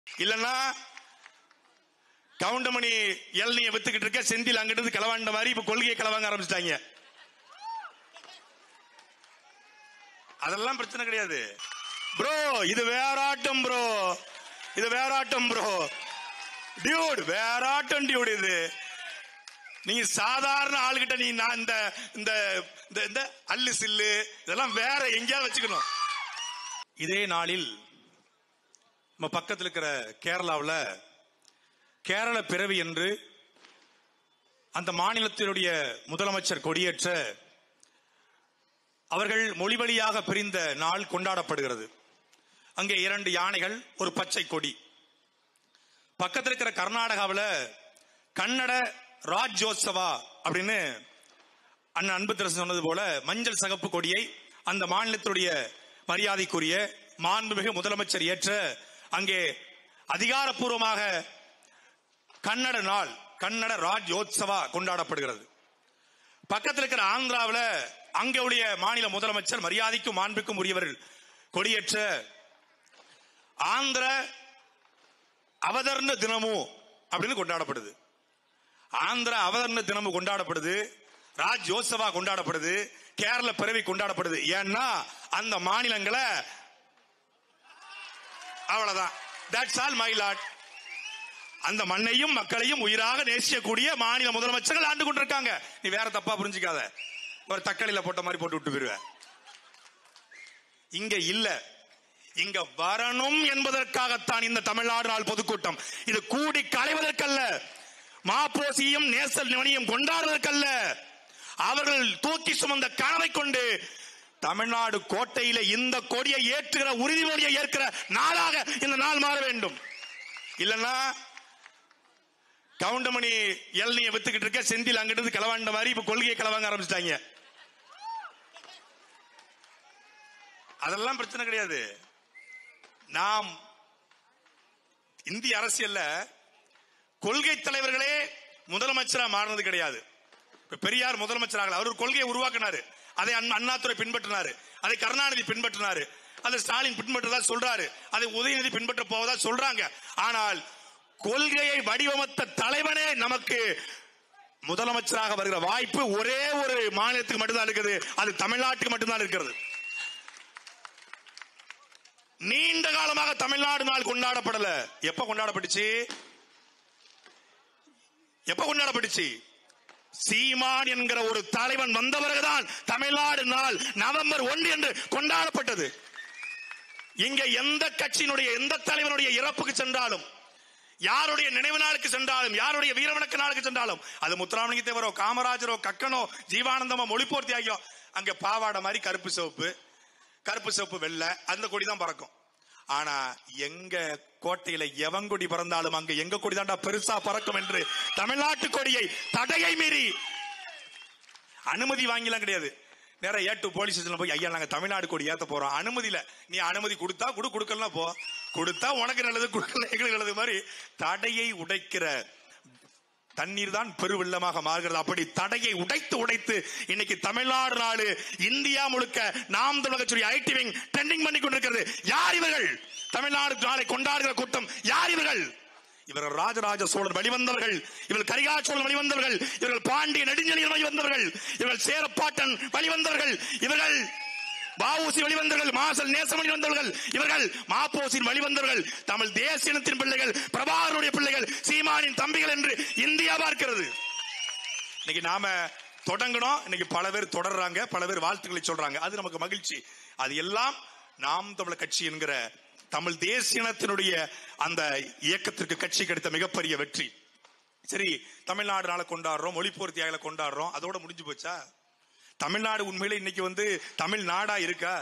இல்லன்னா கவுண்டமணி இளநிய வித்துக்கிட்டு இருக்க செந்தில் அங்கிட்டு இருந்து கிளவாண்ட மாதிரி இப்ப கொள்கையை கிளவாங்க ஆரம்பிச்சிட்டாங்க அதெல்லாம் பிரச்சனை கிடையாது ப்ரோ இது வேறாட்டம் ப்ரோ இது வேறாட்டம் ப்ரோ டியூட் வேறாட்டம் டியூட் இது நீங்க சாதாரண ஆளுகிட்ட நீ நான் இந்த இந்த இந்த இந்த அல்லு சில்லு இதெல்லாம் வேற எங்கேயாவது வச்சுக்கணும் இதே நாளில் நம்ம பக்கத்தில் இருக்கிற கேரளாவில் கேரள பிறவி என்று அந்த மாநிலத்தினுடைய முதலமைச்சர் கொடியேற்ற அவர்கள் மொழி வழியாக பிரிந்த நாள் கொண்டாடப்படுகிறது அங்கே இரண்டு யானைகள் ஒரு பச்சை கொடி பக்கத்தில் இருக்கிற கர்நாடகாவில் கன்னட ராஜ்யோத்சவா அப்படின்னு அண்ணன் அன்பு திரசு சொன்னது போல மஞ்சள் சகப்பு கொடியை அந்த மாநிலத்துடைய மரியாதைக்குரிய மாண்புமிகு முதலமைச்சர் ஏற்ற அங்கே அதிகாரப்பூர்வமாக கன்னட நாள் கன்னட ராஜ்யோத்சவா கொண்டாடப்படுகிறது பக்கத்தில் இருக்கிற ஆந்திராவில் அங்களுடைய மாநில முதலமைச்சர் மரியாதைக்கும் மாண்புக்கும் உரியவர்கள் கொடியேற்ற ஆந்திர அவதர்ண தினமும் அப்படின்னு கொண்டாடப்படுது ஆந்திர அவதர்ண தினமும் கொண்டாடப்படுது ராஜ் யோசவா கொண்டாடப்படுது கேரள பிறவி கொண்டாடப்படுது ஏன்னா அந்த மாநிலங்களை அவ்வளவுதான் தட்ஸ் ஆல் மை லாட் அந்த மண்ணையும் மக்களையும் உயிராக நேசிக்கக்கூடிய மாநில முதலமைச்சர்கள் ஆண்டு கொண்டிருக்காங்க நீ வேற தப்பா புரிஞ்சுக்காத ஒரு தக்காளியில போட்ட மாதிரி போட்டு விட்டு போயிருவ இங்க இல்ல இங்க வரணும் என்பதற்காகத்தான் இந்த தமிழ்நாடு நாள் பொதுக்கூட்டம் இது கூடி களைவதற்கல்ல மாப்போசியும் நேசல் மணியும் கொண்டாடுவதற்கல்ல அவர்கள் தூக்கி சுமந்த கனவை கொண்டு தமிழ்நாடு கோட்டையில இந்த கொடியை ஏற்றுகிற உறுதிமொழியை ஏற்கிற நாளாக இந்த நாள் மாற வேண்டும் இல்லன்னா கவுண்டமணி இளநிய வித்துக்கிட்டு இருக்க செந்தில் அங்கிட்டு இருந்து கிளவாண்ட மாதிரி இப்ப கொள்கையை கிளவாங்க ஆரம்பிச்சிட்டாங்க அதெல்லாம் பிரச்சனை கிடையாது நாம் இந்திய அரசியல்ல கொள்கை தலைவர்களே முதலமைச்சரா மாறினது கிடையாது இப்ப பெரியார் முதலமைச்சராக அவர் ஒரு கொள்கையை உருவாக்கினாரு அதை அண்ணா- அண்ணாதுரை பின்பற்றினாரு அதை கருணாநிதி பின்பற்றினாரு அதை ஸ்டாலின் பின்பற்றதா சொல்றாரு அதை உதயநிதி பின்பற்ற போவதா சொல்றாங்க ஆனால் கொள்கையை வடிவமைத்த தலைவனே நமக்கு முதலமைச்சராக வருகிற வாய்ப்பு ஒரே ஒரு மாநிலத்துக்கு மட்டும்தான் இருக்குது அது தமிழ்நாட்டுக்கு மட்டும்தான் இருக்கிறது நீண்ட காலமாக தமிழ்நாடு நாள் கொண்டாடப்படல எப்ப கொண்டாடப்பட்டுச்சு எப்ப கொண்டாடப்பட்டுச்சு சீமான் என்கிற ஒரு தலைவன் வந்த பிறகுதான் தமிழ்நாடு நாள் நவம்பர் ஒன்று என்று கொண்டாடப்பட்டது இங்க எந்த கட்சியினுடைய எந்த தலைவனுடைய இறப்புக்கு சென்றாலும் யாருடைய நினைவு நாளுக்கு சென்றாலும் யாருடைய வீரவணக்க நாளுக்கு சென்றாலும் அது முத்துராமலிங்க தேவரோ காமராஜரோ கக்கனோ ஜீவானந்தமோ மொழிபோர்த்தி ஆகியோ அங்க பாவாடை மாதிரி கருப்பு சிவப்பு கருப்பு சிவப்பு வெள்ளை அந்த கொடி தான் பறக்கும் ஆனா எங்க கோட்டையில எவங்கொடி பறந்தாலும் அங்க எங்க கொடி தாண்டா பெருசா பறக்கும் என்று தமிழ்நாட்டு கொடியை தடையை மீறி அனுமதி வாங்கிலாம் கிடையாது நேரா ஏட்டு போலீஸ் ஸ்டேஷன்ல போய் ஐயா நாங்க தமிழ்நாடு கொடி ஏத்த போறோம் அனுமதியில நீ அனுமதி கொடுத்தா குடு கொடுக்கலாம் போ கொடுத்தா உனக்கு நல்லது கொடுக்கல எங்களுக்கு நல்லது மாதிரி தடையை உடைக்கிற தண்ணீர் தான் பெருவெள்ளமாக மாறுகிறது அப்படி தடையை உடைத்து உடைத்து இன்னைக்கு தமிழ்நாடு நாடு இந்தியா முழுக்க நாம் தமிழக சொல்லி ஐடி விங் ட்ரெண்டிங் பண்ணி கொண்டிருக்கிறது யார் இவர்கள் தமிழ்நாடு நாளை கொண்டாடுகிற கூட்டம் யார் இவர்கள் இவர்கள் ராஜராஜ சோழர் வழிவந்தவர்கள் இவர்கள் கரிகா சோழர் வழிவந்தவர்கள் இவர்கள் பாண்டிய நெடுஞ்செழியன் வழிவந்தவர்கள் இவர்கள் சேரப்பாட்டன் வழிவந்தவர்கள் இவர்கள் பாவூசி வழிவந்தவர்கள் மாசல் நேசம் வழிவந்தவர்கள் இவர்கள் மாப்போசின் வழிவந்தவர்கள் தமிழ் தேசியனத்தின் பிள்ளைகள் பிரபாகருடைய பிள்ளைகள் சீமானின் தம்பிகள் என்று இந்தியா பார்க்கிறது இன்னைக்கு நாம தொடங்கணும் இன்னைக்கு பல பேர் தொடர்றாங்க பல பேர் வாழ்த்துக்களை சொல்றாங்க அது நமக்கு மகிழ்ச்சி அது எல்லாம் நாம் தமிழர் கட்சி என்கிற தமிழ் தேசியனத்தினுடைய அந்த இயக்கத்திற்கு கட்சி கிடைத்த மிகப்பெரிய வெற்றி சரி தமிழ்நாடு நாளை கொண்டாடுறோம் மொழிப்போர் தியாகிகளை கொண்டாடுறோம் அதோட முடிஞ்சு போச்சா தமிழ்நாடு உண்மையில இன்னைக்கு வந்து தமிழ் நாடா இருக்கா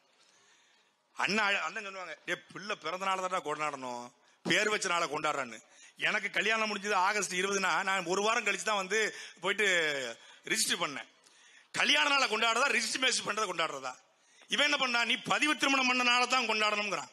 அண்ணா அண்ணன் சொல்லுவாங்க ஏ பிள்ளை பிறந்த நாள் தான் கொண்டாடணும் பேர் வச்ச நாளை கொண்டாடுறான்னு எனக்கு கல்யாணம் முடிஞ்சது ஆகஸ்ட் இருபதுனா நான் ஒரு வாரம் கழிச்சு தான் வந்து போயிட்டு ரிஜிஸ்டர் பண்ணேன் கல்யாண நாளை கொண்டாடுறதா ரிஜிஸ்ட்ரேஷன் பண்றதை கொண்டாடுறதா இவன் என்ன பண்ணா நீ பதிவு திருமணம் பண்ண நாளை தான் கொண்டாடணுங்கிறான்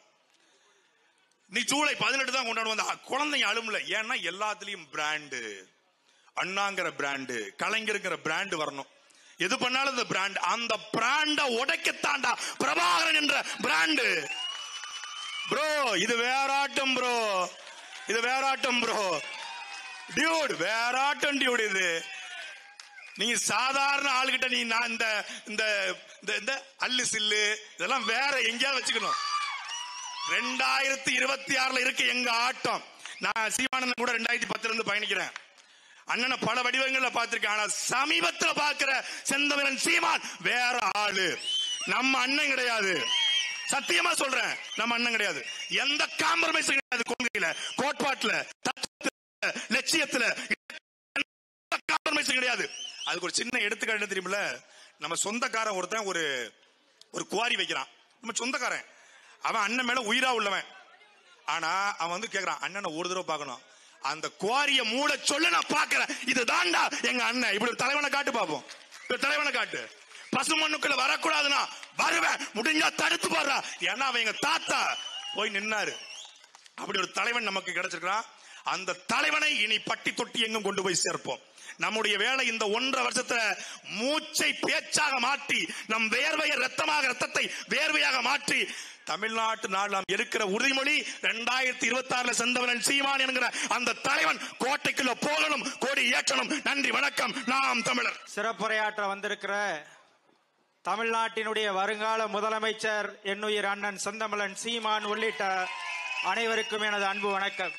நீ ஜூலை பதினெட்டு தான் கொண்டாடுவோம் அந்த குழந்தைங்க அழுமல ஏன்னா எல்லாத்துலயும் பிராண்டு அண்ணாங்கிற பிராண்டு கலைஞருங்கிற பிராண்டு வரணும் எது பண்ணாலும் இந்த பிராண்ட் அந்த பிராண்ட உடைக்கத்தாண்டா பிரபாகரன் என்ற பிராண்டு ப்ரோ இது வேறாட்டம் ப்ரோ இது வேறாட்டம் ப்ரோ டியூட் வேறாட்டம் டியூட் இது நீங்க சாதாரண ஆளுகிட்ட நீ நான் இந்த இந்த இந்த இந்த அல்லு சில்லு இதெல்லாம் வேற எங்கேயாவது வச்சுக்கணும் ரெண்டாயிரத்தி இருபத்தி ஆறுல இருக்கு எங்க ஆட்டம் நான் சீமானந்தன் கூட ரெண்டாயிரத்தி பத்துல இருந்து பயணிக்கிறேன் அண்ணனை பல வடிவங்கள்ல பார்த்திருக்கேன் ஆனா சமீபத்துல பாக்குற செந்தமிழன் சீமான் வேற ஆளு நம்ம அண்ணன் கிடையாது சத்தியமா சொல்றேன் நம்ம அண்ணன் கிடையாது எந்த காம்ப்ரமைஸ் கிடையாது கொள்கையில கோட்பாட்டுல தத்துவத்துல லட்சியத்துல காம்ப்ரமைஸ் கிடையாது அதுக்கு ஒரு சின்ன எடுத்துக்காட்டு என்ன தெரியுமில்ல நம்ம சொந்தக்காரன் ஒருத்தன் ஒரு ஒரு குவாரி வைக்கிறான் நம்ம சொந்தக்காரன் அவன் அண்ணன் மேல உயிரா உள்ளவன் ஆனா அவன் வந்து கேக்குறான் அண்ணனை ஒரு தடவை பார்க்கணும் அந்த குவாரிய மூட சொல்ல நான் பாக்குறேன் இது தாண்டா எங்க அண்ணன் இப்படி ஒரு தலைவனை காட்டு பாப்போம் இப்படி தலைவனை காட்டு பசுமண்ணுக்குள்ள வரக்கூடாதுன்னா வருவேன் முடிஞ்சா தடுத்து போடுறா ஏன்னா அவன் எங்க தாத்தா போய் நின்னாரு அப்படி ஒரு தலைவன் நமக்கு கிடைச்சிருக்கிறான் அந்த தலைவனை இனி பட்டி தொட்டி எங்கும் கொண்டு போய் சேர்ப்போம் நம்முடைய வேலை இந்த ஒன்றரை வருஷத்துல மூச்சை பேச்சாக மாற்றி நம் வேர்வையை ரத்தமாக ரத்தத்தை வேர்வையாக மாற்றி தமிழ்நாட்டு நாடு நாம் இருக்கிற உறுதிமொழி ரெண்டாயிரத்தி இருபத்தி ஆறுல செந்தவனன் சீமான் என்கிற அந்த தலைவன் கோட்டைக்குள்ள போகணும் கோடி ஏற்றணும் நன்றி வணக்கம் நாம் தமிழர் சிறப்புரையாற்ற வந்திருக்கிற தமிழ்நாட்டினுடைய வருங்கால முதலமைச்சர் என்னுயிர் அண்ணன் செந்தமிழன் சீமான் உள்ளிட்ட அனைவருக்கும் எனது அன்பு வணக்கம்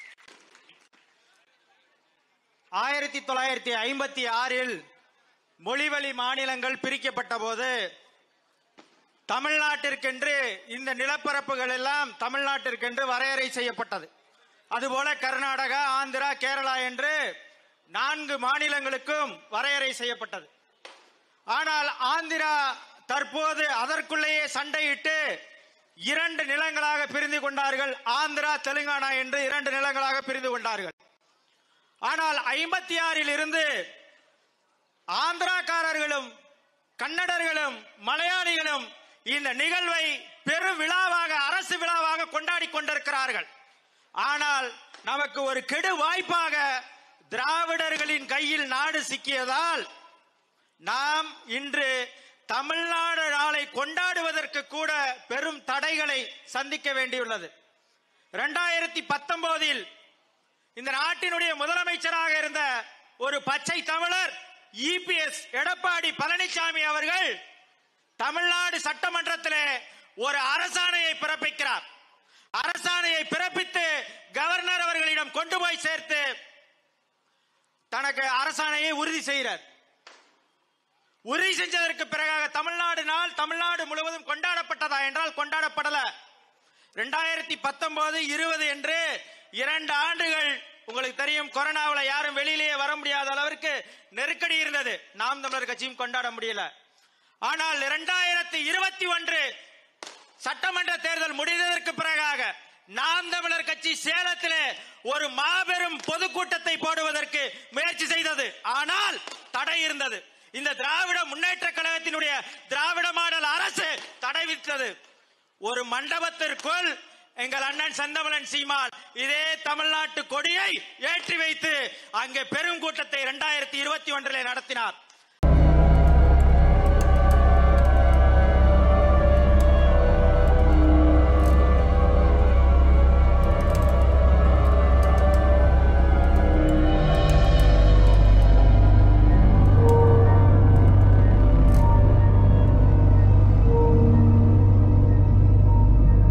ஆயிரத்தி தொள்ளாயிரத்தி ஐம்பத்தி ஆறில் மொழிவழி மாநிலங்கள் பிரிக்கப்பட்ட போது தமிழ்நாட்டிற்கென்று இந்த நிலப்பரப்புகள் எல்லாம் தமிழ்நாட்டிற்கென்று வரையறை செய்யப்பட்டது அதுபோல கர்நாடகா ஆந்திரா கேரளா என்று நான்கு மாநிலங்களுக்கும் வரையறை செய்யப்பட்டது ஆனால் ஆந்திரா தற்போது அதற்குள்ளேயே சண்டையிட்டு இரண்டு நிலங்களாக பிரிந்து கொண்டார்கள் ஆந்திரா தெலுங்கானா என்று இரண்டு நிலங்களாக பிரிந்து கொண்டார்கள் ஆனால் ஐம்பத்தி ஆறில் இருந்து ஆந்திராக்காரர்களும் கன்னடர்களும் மலையாளிகளும் இந்த நிகழ்வை பெரு விழாவாக அரசு விழாவாக கொண்டாடி கொண்டிருக்கிறார்கள் ஆனால் நமக்கு ஒரு கெடு வாய்ப்பாக திராவிடர்களின் கையில் நாடு சிக்கியதால் நாம் இன்று தமிழ்நாடு நாளை கொண்டாடுவதற்கு கூட பெரும் தடைகளை சந்திக்க வேண்டியுள்ளது இரண்டாயிரத்தி பத்தொன்பதில் இந்த நாட்டினுடைய முதலமைச்சராக இருந்த ஒரு பச்சை தமிழர் இபிஎஸ் எடப்பாடி பழனிசாமி அவர்கள் தமிழ்நாடு சட்டமன்றத்திலே ஒரு அரசாணையை பிறப்பிக்கிறார் அரசாணையை பிறப்பித்து கவர்னர் அவர்களிடம் கொண்டு போய் சேர்த்து தனக்கு அரசாணையை உறுதி செய்கிறார் உறுதி செஞ்சதற்கு பிறகாக தமிழ்நாடு நாள் தமிழ்நாடு முழுவதும் கொண்டாடப்பட்டதா என்றால் கொண்டாடப்படல ரெண்டாயிரத்தி பத்தொன்பது இருபது என்று இரண்டு ஆண்டுகள் உங்களுக்கு தெரியும் கொரோனாவில் யாரும் வெளியிலேயே வர முடியாத அளவிற்கு நெருக்கடி இருந்தது நாம் தமிழர் கட்சியும் கொண்டாட முடியல ஆனால் இரண்டாயிரத்தி இருபத்தி ஒன்று சட்டமன்ற தேர்தல் முடிந்ததற்கு பிறகாக நாம் தமிழர் கட்சி சேலத்திலே ஒரு மாபெரும் பொதுக்கூட்டத்தை போடுவதற்கு முயற்சி செய்தது ஆனால் தடை இருந்தது இந்த திராவிட முன்னேற்ற கழகத்தினுடைய திராவிட மாடல் அரசு தடை விட்டது ஒரு மண்டபத்திற்குள் எங்கள் அண்ணன் செந்தமலன் சீமான் இதே தமிழ்நாட்டு கொடியை ஏற்றி வைத்து அங்கே பெரும் கூட்டத்தை இரண்டாயிரத்தி இருபத்தி ஒன்றிலே நடத்தினார்